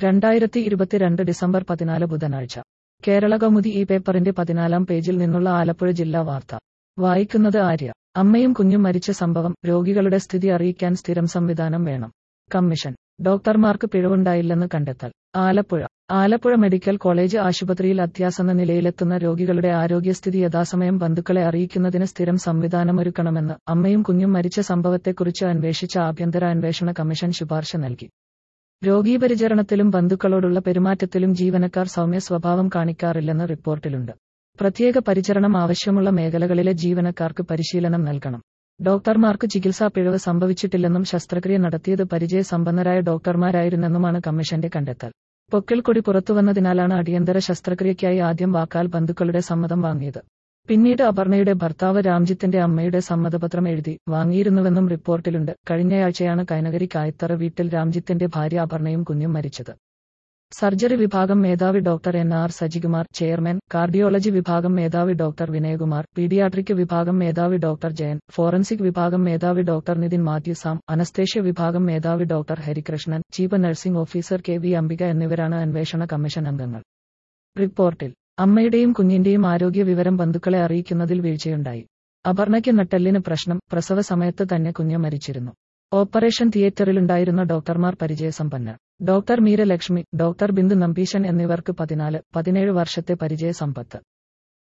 രണ്ടായിരത്തി ഇരുപത്തിരണ്ട് ഡിസംബർ പതിനാല് ബുധനാഴ്ച കേരള കൗമുദി ഈ പേപ്പറിന്റെ പതിനാലാം പേജിൽ നിന്നുള്ള ആലപ്പുഴ ജില്ലാ വാർത്ത വായിക്കുന്നത് ആര്യ അമ്മയും കുഞ്ഞും മരിച്ച സംഭവം രോഗികളുടെ സ്ഥിതി അറിയിക്കാൻ സ്ഥിരം സംവിധാനം വേണം കമ്മീഷൻ ഡോക്ടർമാർക്ക് പിഴവുണ്ടായില്ലെന്ന് കണ്ടെത്തൽ ആലപ്പുഴ ആലപ്പുഴ മെഡിക്കൽ കോളേജ് ആശുപത്രിയിൽ അത്യാസന്ന നിലയിലെത്തുന്ന രോഗികളുടെ ആരോഗ്യസ്ഥിതി യഥാസമയം ബന്ധുക്കളെ അറിയിക്കുന്നതിന് സ്ഥിരം സംവിധാനമൊരുക്കണമെന്ന് അമ്മയും കുഞ്ഞും മരിച്ച സംഭവത്തെക്കുറിച്ച് അന്വേഷിച്ച ആഭ്യന്തര അന്വേഷണ കമ്മീഷൻ ശുപാർശ നൽകി രോഗീപരിചരണത്തിലും ബന്ധുക്കളോടുള്ള പെരുമാറ്റത്തിലും ജീവനക്കാർ സൗമ്യ സ്വഭാവം കാണിക്കാറില്ലെന്ന് റിപ്പോർട്ടിലുണ്ട് പ്രത്യേക പരിചരണം ആവശ്യമുള്ള മേഖലകളിലെ ജീവനക്കാർക്ക് പരിശീലനം നൽകണം ഡോക്ടർമാർക്ക് ചികിത്സാ പിഴവ് സംഭവിച്ചിട്ടില്ലെന്നും ശസ്ത്രക്രിയ നടത്തിയത് പരിചയസമ്പന്നരായ ഡോക്ടർമാരായിരുന്നെന്നുമാണ് കമ്മീഷന്റെ കണ്ടെത്തൽ പൊക്കിൾക്കൊടി പുറത്തുവന്നതിനാലാണ് അടിയന്തര ശസ്ത്രക്രിയയ്ക്കായി ആദ്യം വാക്കാൽ ബന്ധുക്കളുടെ സമ്മതം വാങ്ങിയത് പിന്നീട് അപർണയുടെ ഭർത്താവ് രാംജിത്തിന്റെ അമ്മയുടെ സമ്മതപത്രം എഴുതി വാങ്ങിയിരുന്നുവെന്നും റിപ്പോർട്ടിലുണ്ട് കഴിഞ്ഞയാഴ്ചയാണ് കൈനകരി കായത്തറ വീട്ടിൽ രാംജിത്തിന്റെ ഭാര്യ അപർണയും കുഞ്ഞും മരിച്ചത് സർജറി വിഭാഗം മേധാവി doctor N R Sajikumar chairman cardiology വിഭാഗം മേധാവി ഡോക്ടർ വിനയകുമാർ പീഡിയാട്രിക് വിഭാഗം മേധാവി ഡോക്ടർ ജയൻ ഫോറൻസിക് വിഭാഗം മേധാവി doctor Nithin Mathew Sam anaesthesia വിഭാഗം മേധാവി doctor Harikrishnan chief nursing officer K V Ambika എന്നിവരാണ് അന്വേഷണ കമ്മീഷൻ അംഗങ്ങൾ റിപ്പോർട്ടിൽ അമ്മയുടെയും കുഞ്ഞിന്റെയും ആരോഗ്യ വിവരം ബന്ധുക്കളെ അറിയിക്കുന്നതിൽ വീഴ്ചയുണ്ടായി അപർണയ്ക്ക് നട്ടെല്ലിന് പ്രശ്നം പ്രസവ സമയത്ത് തന്നെ കുഞ്ഞ് മരിച്ചിരുന്നു ഓപ്പറേഷൻ തിയേറ്ററിലുണ്ടായിരുന്ന ഡോക്ടർമാർ പരിചയസമ്പന്നർ ഡോക്ടർ മീരലക്ഷ്മി ഡോക്ടർ ബിന്ദു നമ്പീശൻ എന്നിവർക്ക് പതിനാല് പതിനേഴ് വർഷത്തെ പരിചയസമ്പത്ത്